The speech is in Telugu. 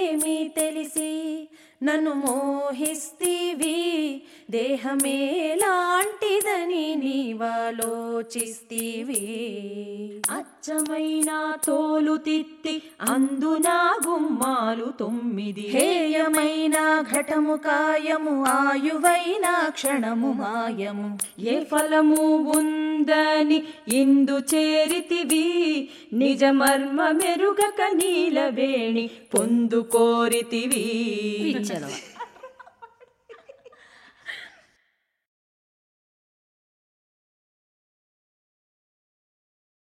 ఏమి తెలిసి నన్ను మోహిస్తీవి దేహమేలాంటిదని నీవాలోచిస్తీవి అచ్చమైన తోలు తిత్తి అందునా గుమ్మాలు తొమ్మిది హేయమైన ఘటము కాయము ఆయువైన క్షణము మాయము ఏ ఫలము ఉందని ఇందు చేరితివి నిజ మర్మ మెరుగక నీలవేణి పొందు కోరితివి పిచ్చలవ